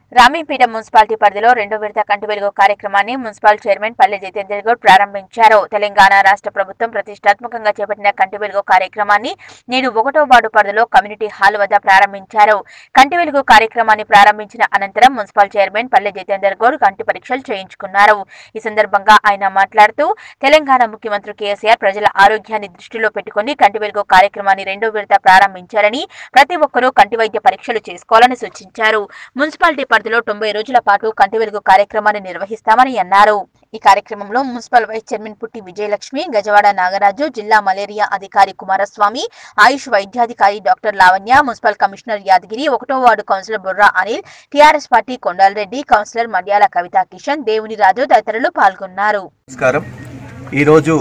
రామీపేట municipality పరిధిలో రెండో విడత కంటి వెలుగు కార్యక్రమాన్ని మున్సిపల్ చైర్మన్ పల్లె జితేందర్ గౌడ్ ప్రారంభించారు తెలంగాణ రాష్ట్ర ప్రభుత్వం ప్రతిష్టాత్మకంగా చేపట్టిన కంటి వెలుగు కార్యక్రమాన్ని నేడు ఒకటో వార్డు పరిధిలో కమ్యూనిటీ హాల్ వద్ద ప్రారంభించారు కంటి వెలుగు కార్యక్రమాన్ని ప్రారంభించిన అనంతరం మున్సిపల్ చైర్మన్ పల్లె జితేందర్ గౌడ్ కంటి పరీక్షలు చేయించుకున్నారు ఈ సందర్భంగా ఆయన మాట్లాడుతూ తెలంగాణ ముఖ్యమంత్రి కేసీఆర్ ప్రజల ఆరోగ్యాన్ని దృష్టిలో పెట్టుకుని కంటి వెలుగు కార్యక్రమాన్ని రెండో విడత ప్రారంభించారని ప్రతి ఒక్కరూ కంటి వైద్య పరీక్షలు చేసుకోవాలని సూచించారు మున్సిపాలిటీ పరిధిలో తొంభై రోజుల పాటు కంటి వెలుగు కార్యక్రమాన్ని నిర్వహిస్తామని అన్నారు ఈ కార్యక్రమంలో మున్సిపల్ వైస్ చైర్మన్ పుట్టి విజయలక్ష్మి గజవాడ నాగరాజు జిల్లా మలేరియా అధికారి కుమారస్వామి ఆయుష్ వైద్యాధికారి doctor Lavanya municipal commissioner Yadagiri ఒకటో ward councillor Burra Anil TRS party Kondalreddy councillor Madyala Kavitha Kishan దేవుని రాజు తదితరులు పాల్గొన్నారు నమస్కారం ఈరోజు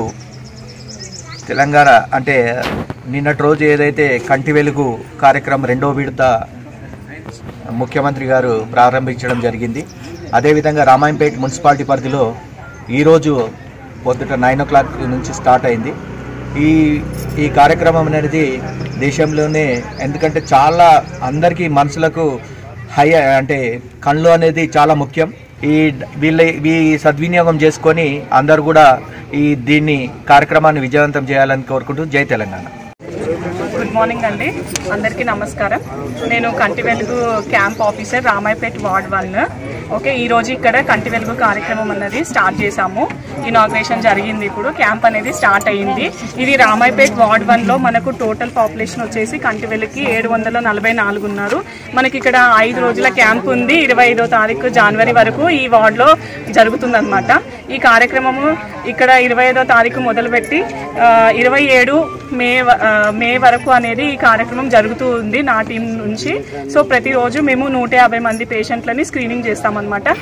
తెలంగాణ అంటే నిన్నటి రోజు ఏదైతే కంటి వెలుగు కార్యక్రమం రెండో విడత ముఖ్యమంత్రి గారు ప్రారంభించడం జరిగింది అదేవిధంగా రామాయంపేట మున్సిపాలిటీ పరిధిలో ఈరోజు పొద్దుట నైన్ ఓ క్లాక్ నుంచి స్టార్ట్ అయింది ఈ ఈ కార్యక్రమం అనేది దేశంలోనే ఎందుకంటే చాలా అందరికీ మనసులకు హై అంటే కళ్ళు అనేది చాలా ముఖ్యం ఈ వీళ్ళ ఈ సద్వినియోగం చేసుకొని అందరు కూడా ఈ దీన్ని కార్యక్రమాన్ని విజయవంతం చేయాలని కోరుకుంటూ జై తెలంగాణ గుడ్ మార్నింగ్ అండి అందరికీ నమస్కారం నేను Kanti Velugu camp officer Ramayampet ward one okay ఈ రోజు ఇక్కడ కంటి వెలుగు కార్యక్రమం అన్నది స్టార్ట్ చేశాము ఇనాగ్రేషన్ జరిగింది ఇప్పుడు క్యాంప్ అనేది స్టార్ట్ అయ్యింది ఇది రామాయపేట్ వార్డ్ వన్ లో మనకు టోటల్ పాపులేషన్ వచ్చేసి కంటి వెలుగుకి ఏడు వందల నలభై నాలుగు ఉన్నారు మనకి ఇక్కడ ఐదు రోజుల క్యాంప్ ఉంది ఇరవై ఐదో తారీఖు జనవరి వరకు ఈ వార్డ్ లో జరుగుతుందన్నమాట ఈ కార్యక్రమము ఇక్కడ ఇరవై ఐదో తారీఖు మొదలుపెట్టి ఆ, ఇరవై ఏడు మే వ- ఆ, మే వరకు అనేది ఈ కార్యక్రమం జరుగుతూ ఉంది నా టీం నుంచి సో ప్రతిరోజు మేము నూట యాభై మంది పేషెంట్లని స్క్రీనింగ్ చేస్తామన్నమాట